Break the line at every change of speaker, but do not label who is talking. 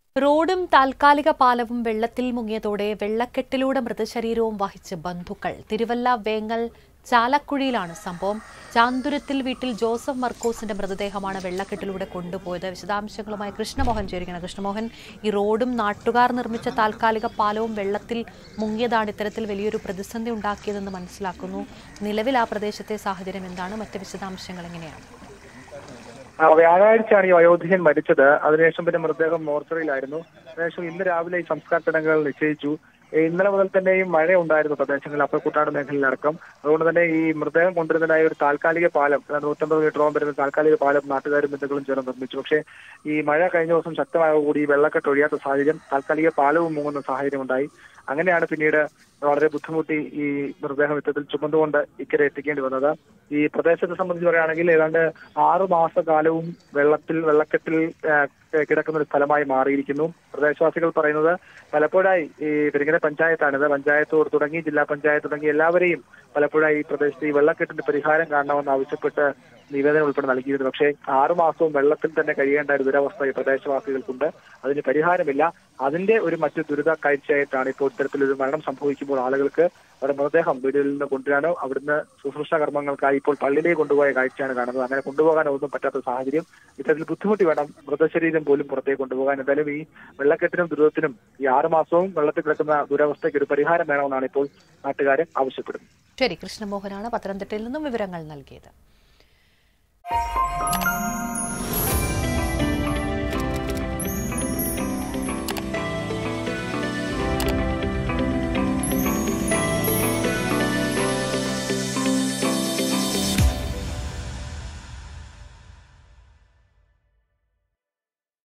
റോഡും താൽക്കാലിക പാലവും വെള്ളത്തിൽ മുങ്ങിയതോടെ വെള്ളക്കെട്ടിലൂടെ മൃതശരീരവും വഹിച്ച് ബന്ധുക്കൾ തിരുവല്ല വേങ്ങൽ ചാലക്കുഴിയിലാണ് സംഭവം ചാന്തുരത്തിൽ വീട്ടിൽ ജോസഫ് മർക്കോസിന്റെ മൃതദേഹമാണ് വെള്ളക്കെട്ടിലൂടെ കൊണ്ടുപോയത് വിശദാംശങ്ങളുമായി കൃഷ്ണമോഹൻ ചേരുകയാണ് കൃഷ്ണമോഹൻ ഈ റോഡും നാട്ടുകാർ നിർമ്മിച്ച താൽക്കാലിക പാലവും വെള്ളത്തിൽ മുങ്ങിയതാണ് ഇത്തരത്തിൽ വലിയൊരു പ്രതിസന്ധി ഉണ്ടാക്കിയതെന്ന് മനസ്സിലാക്കുന്നു നിലവിൽ ആ പ്രദേശത്തെ സാഹചര്യം എന്താണ് മറ്റ് വിശദാംശങ്ങൾ എങ്ങനെയാണ്
ആ, വ്യാഴാഴ്ചയാണ് ഈ വയോധികൻ മരിച്ചത് അതിനുശേഷം പിന്നെ മൃതദേഹം മോർച്ചറിയിലായിരുന്നു അതിനുശേഷം ഇന്ന് രാവിലെ ഈ സംസ്കാര ചടങ്ങുകൾ നിശ്ചയിച്ചു ഏ, ഇന്നലെ മുതൽ തന്നെയും മഴ ഉണ്ടായിരുന്നു പ്രദേശങ്ങളിൽ അപ്പക്കുട്ടാട് മേഖലയിലടക്കം അതുകൊണ്ട് തന്നെ ഈ മൃതദേഹം കൊണ്ടുവരുന്നതിനായി ഒരു താൽക്കാലിക പാലം അതായത് നൂറ്റമ്പത് മീറ്ററോളം വരുന്ന താൽക്കാലിക പാലം നാട്ടുകാരും ബന്ധുക്കളും ചേർന്ന് നിർമ്മിച്ചു പക്ഷേ ഈ മഴ കഴിഞ്ഞ ദിവസം ശക്തമായതോടുകൂടി ഈ വെള്ളക്കെട്ട് ഒഴിയാത്ത സാഹചര്യം താൽക്കാലിക പാലവും മുങ്ങുന്ന സാഹചര്യം ഉണ്ടായി അങ്ങനെയാണ് പിന്നീട് വളരെ ബുദ്ധിമുട്ടി ഈ മൃതദേഹം ഇത്തരത്തിൽ ചുമന്നുകൊണ്ട് ഇക്കരെ എത്തിക്കേണ്ടി വന്നത് ഈ പ്രദേശത്തെ സംബന്ധിച്ച് പറയുകയാണെങ്കിൽ ഏതാണ്ട് ആറു മാസക്കാലവും വെള്ളത്തിൽ വെള്ളക്കെട്ടിൽ ആ, കിടക്കുന്ന ഒരു സ്ഥലമായി മാറിയിരിക്കുന്നു പ്രദേശവാസികൾ പറയുന്നത് പലപ്പോഴായി ഈ പെരിങ്ങര പഞ്ചായത്താണിത് പഞ്ചായത്ത് തുടങ്ങി ജില്ലാ പഞ്ചായത്ത് തുടങ്ങി എല്ലാവരെയും പലപ്പോഴായി ഈ പ്രദേശത്ത് ഈ വെള്ളക്കെട്ടിന്റെ പരിഹാരം കാണണമെന്ന് ആവശ്യപ്പെട്ട് നിവേദനം ഉൾപ്പെടെ നൽകിയിരുന്നു പക്ഷേ ആറു മാസവും വെള്ളത്തിൽ തന്നെ കഴിയേണ്ട ഒരു ദുരവസ്ഥ ഈ പ്രദേശവാസികൾക്കുണ്ട് അതിന് പരിഹാരമില്ല അതിന്റെ ഒരു മറ്റു ദുരിത കാഴ്ചയായിട്ടാണ് ഇപ്പോൾ ഇത്തരത്തിലൊരു മരണം സംഭവിക്കുമ്പോൾ ആളുകൾക്ക് അവരുടെ മൃതദേഹം വീടുകളിൽ നിന്ന് കൊണ്ടുവരാനോ അവിടുന്ന് ശുശ്രൂഷ കർമ്മങ്ങൾക്കായി ഇപ്പോൾ പള്ളിയിലേക്ക് കൊണ്ടുപോയ കാഴ്ചയാണ് കാണുന്നത് അങ്ങനെ കൊണ്ടുപോകാനോ ഒന്നും പറ്റാത്ത സാഹചര്യം ഇത്തരത്തിൽ ബുദ്ധിമുട്ടി വേണം മൃതശരീരം പോലും പുറത്തേക്ക് കൊണ്ടുപോകാൻ എന്തായാലും ഈ വെള്ളക്കെട്ടിനും ദുരിതത്തിനും ഈ ആറു മാസവും വെള്ളത്തിൽ കിടക്കുന്ന ദുരവസ്ഥയ്ക്ക് ഒരു പരിഹാരം വേണമെന്നാണ് ഇപ്പോൾ നാട്ടുകാർ ആവശ്യപ്പെടുന്നത്
ശരി കൃഷ്ണമോഹനാണ് പത്തനംതിട്ടയിൽ നിന്നും വിവരങ്ങൾ നൽകിയത്